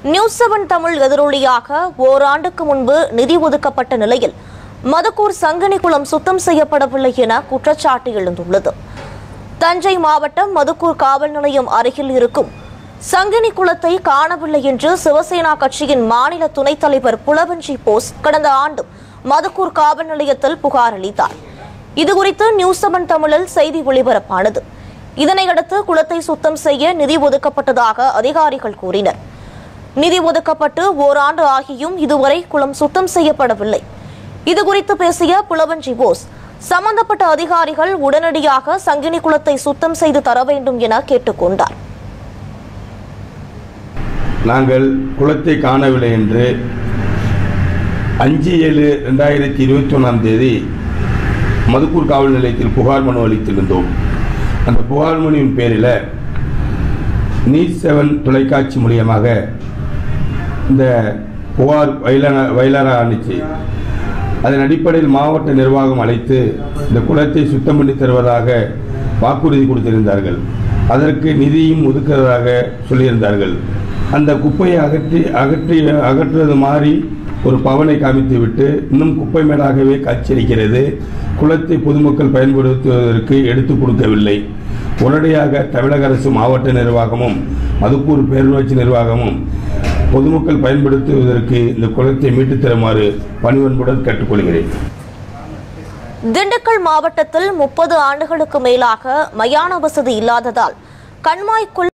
news seven Tamil எதிரொலியாக ஓராண்டுக்கு முன்பு நிதி ஒதுக்கப்பட்ட நிலையில் மதக்கூர் சங்கனி குளம் சுத்தம் செய்யப்படவில்லை என குற்றச்சாட்டு எழுந்துள்ளது தஞ்சை மாவட்டம் மதுக்கூர் காவல் நிலையம் அருகில் இருக்கும் சங்கினி குளத்தை காணவில்லை என்று சிவசேனா கட்சியின் மாநில துணைத் தலைவர் புலவஞ்சி போஸ் கடந்த ஆண்டு மதுக்கூர் காவல் நிலையத்தில் புகார் அளித்தார் இதுகுறித்து நியூஸ் செவன் தமிழில் செய்தி ஒளிபரப்பானது இதனையடுத்து குளத்தை சுத்தம் செய்ய நிதி ஒதுக்கப்பட்டதாக அதிகாரிகள் கூறினர் நிதி ஒதுக்கப்பட்டு ஓராண்டு ஆகியும் இதுவரை குளம் சுத்தம் செய்யப்படவில்லை இதுகுறித்து பேசிய புலவஞ்சி போஸ் சம்பந்தப்பட்ட அதிகாரிகள் உடனடியாக சங்கினி குளத்தை சுத்தம் செய்து தர வேண்டும் என கேட்டுக்கொண்டார் நாங்கள் குளத்தை காணவில்லை என்று அஞ்சு ஏழு ரெண்டாயிரத்தி இருபத்தி ஒன்றாம் தேதி மதுக்கூர் காவல் நிலையத்தில் புகார் மனு அளித்திருந்தோம் அந்த புகார் மனுவின் பேரில் நியூஸ் செவன் தொலைக்காட்சி மூலியமாக இந்த புகார் வயலான வயலாராக அனுச்சு அதன் அடிப்படையில் மாவட்ட நிர்வாகம் அழைத்து இந்த குளத்தை சுத்தம் பண்ணி தருவதாக வாக்குறுதி கொடுத்திருந்தார்கள் அதற்கு நிதியும் ஒதுக்குறதாக சொல்லியிருந்தார்கள் அந்த குப்பையை அகற்றி அகற்றி அகற்றுவது மாதிரி ஒரு பவனை காமித்து விட்டு இன்னும் குப்பை மேடாகவே காட்சியளிக்கிறது குளத்தை பொதுமக்கள் பயன்படுத்துவதற்கு எடுத்து கொடுக்கவில்லை உடனடியாக தமிழக அரசு மாவட்ட நிர்வாகமும் மதுக்கூர் பேரூராட்சி நிர்வாகமும் பொதுமக்கள் பயன்படுத்துவதற்கு இந்த குளத்தை மீட்டுத் தருமாறு பணிவன்புடன் கேட்டுக்கொள்கிறேன் திண்டுக்கல் மாவட்டத்தில் முப்பது ஆண்டுகளுக்கு மேலாக மயான வசதி இல்லாததால் கண்மாய்க்குள்